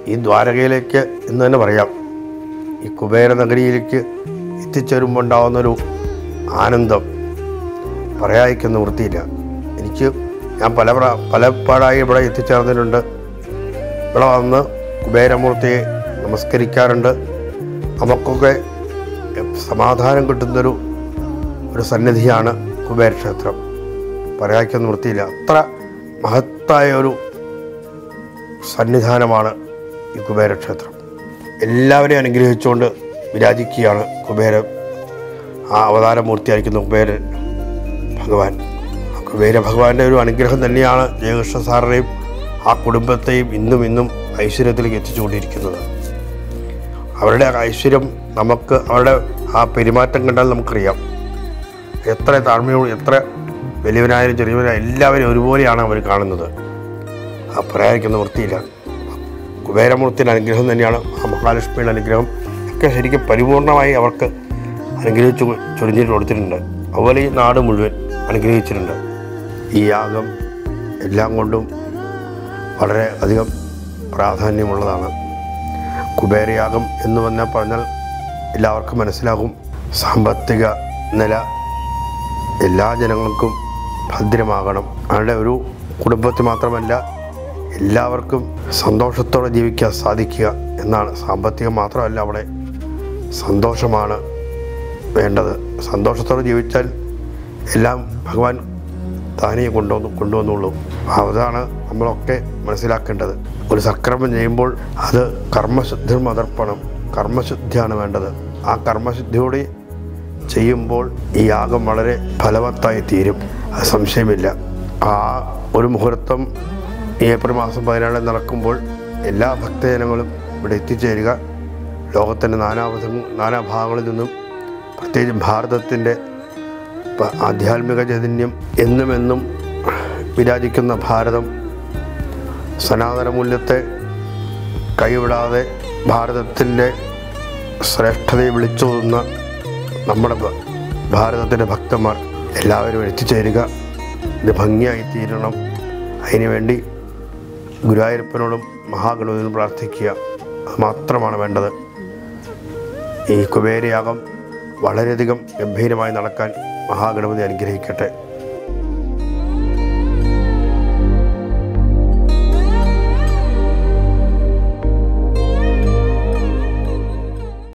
ഈ ദ്വാരകയിലേക്ക് എന്ന് തന്നെ പറയാം ഈ കുബേര നഗരിയിലേക്ക് എത്തിച്ചേരുമ്പോൾ ഉണ്ടാകുന്നൊരു ആനന്ദം പറയാതിരിക്കുന്ന വൃത്തിയില്ല എനിക്ക് ഞാൻ പല പ്രാ പലപ്പോഴായി ഇവിടെ എത്തിച്ചേർന്നിട്ടുണ്ട് ഇവിടെ വന്ന് കുബേരമൂർത്തിയെ നമസ്കരിക്കാറുണ്ട് നമുക്കൊക്കെ സമാധാനം കിട്ടുന്നൊരു ഒരു സന്നിധിയാണ് കുബേര ക്ഷേത്രം പറയാതിരിക്കുന്ന വൃത്തിയില്ല അത്ര മഹത്തായ ഒരു സന്നിധാനമാണ് ഈ കുബേരക്ഷേത്രം എല്ലാവരെയും അനുഗ്രഹിച്ചുകൊണ്ട് വിരാജിക്കുകയാണ് കുബേര ആ അവതാരമൂർത്തിയായിരിക്കുന്ന കുബേരൻ ഭഗവാൻ ആ കുബേര ഭഗവാന്റെ ഒരു അനുഗ്രഹം തന്നെയാണ് ജയകൃഷ്ണ സാറിനെയും ആ കുടുംബത്തെയും ഇന്നും ഇന്നും ഐശ്വര്യത്തിലേക്ക് എത്തിച്ചുകൊണ്ടിരിക്കുന്നത് അവരുടെ ആ ഐശ്വര്യം നമുക്ക് അവരുടെ ആ പെരുമാറ്റം കണ്ടാൽ നമുക്കറിയാം എത്ര താഴ്മയോട് എത്ര വലിയവനായാലും ചെറിയവനായാലും എല്ലാവരും ഒരുപോലെയാണ് അവർ കാണുന്നത് ആ പറയാതിരിക്കുന്ന വൃത്തിയില്ല കുബേരമൂർത്തിയുടെ അനുഗ്രഹം തന്നെയാണ് ആ മഹാലക്ഷ്മിയുടെ അനുഗ്രഹം ഒക്കെ ശരിക്കും പരിപൂർണമായി അവർക്ക് അനുഗ്രഹിച്ചു ചൊരിഞ്ഞിട്ട് കൊടുത്തിട്ടുണ്ട് അതുപോലെ ഈ നാട് മുഴുവൻ അനുഗ്രഹിച്ചിട്ടുണ്ട് ഈ യാഗം എല്ലാം കൊണ്ടും വളരെ അധികം പ്രാധാന്യമുള്ളതാണ് കുബേരയാഗം എന്ന് പറഞ്ഞാൽ പറഞ്ഞാൽ എല്ലാവർക്കും മനസ്സിലാകും സാമ്പത്തിക നില എല്ലാ ജനങ്ങൾക്കും ഭദ്രമാകണം അവരുടെ ഒരു കുടുംബത്തിൽ മാത്രമല്ല എല്ലാവർക്കും സന്തോഷത്തോടെ ജീവിക്കാൻ സാധിക്കുക എന്നാണ് സാമ്പത്തികം മാത്രമല്ല അവിടെ സന്തോഷമാണ് വേണ്ടത് സന്തോഷത്തോടെ ജീവിച്ചാൽ എല്ലാം ഭഗവാൻ താനേ കൊണ്ടുവന്നു കൊണ്ടുവന്നുള്ളൂ അതാണ് നമ്മളൊക്കെ മനസ്സിലാക്കേണ്ടത് ഒരു സക്രമം ചെയ്യുമ്പോൾ അത് കർമ്മശുദ്ധി മതർപ്പണം കർമ്മശുദ്ധിയാണ് വേണ്ടത് ആ കർമ്മശുദ്ധിയോടെ ചെയ്യുമ്പോൾ ഈ യാഗം വളരെ ഫലവത്തായി തീരും അത് സംശയമില്ല ആ ഒരു മുഹൂർത്തം ഏപ്രിൽ മാസം പതിനാലിന് നടക്കുമ്പോൾ എല്ലാ ഭക്തജനങ്ങളും ഇവിടെ എത്തിച്ചേരുക ലോകത്തിൻ്റെ നാനാവധ നാനാഭാഗങ്ങളിൽ നിന്നും പ്രത്യേകിച്ച് ഭാരതത്തിൻ്റെ പ- ആധ്യാത്മിക ചൈതന്യം എന്നും എന്നും വിരാജിക്കുന്ന ഭാരതം സനാതന മൂല്യത്തെ കൈവിടാതെ ഭാരതത്തിൻ്റെ ശ്രേഷ്ഠതയെ വിളിച്ചോതുന്ന നമ്മുടെ ഭ- ഭാരതത്തിൻ്റെ ഭക്തന്മാർ എല്ലാവരും എത്തിച്ചേരുക ഇത് ഭംഗിയായി തീരണം അതിനുവേണ്ടി ഗുരുവായൂരപ്പനോടും മഹാഗണപതിനോടും പ്രാർത്ഥിക്കുക അത് മാത്രമാണ് വേണ്ടത് ഈ കുബേരയാഗം വളരെയധികം ഗംഭീരമായി നടക്കാൻ മഹാഗണപതി അനുഗ്രഹിക്കട്ടെ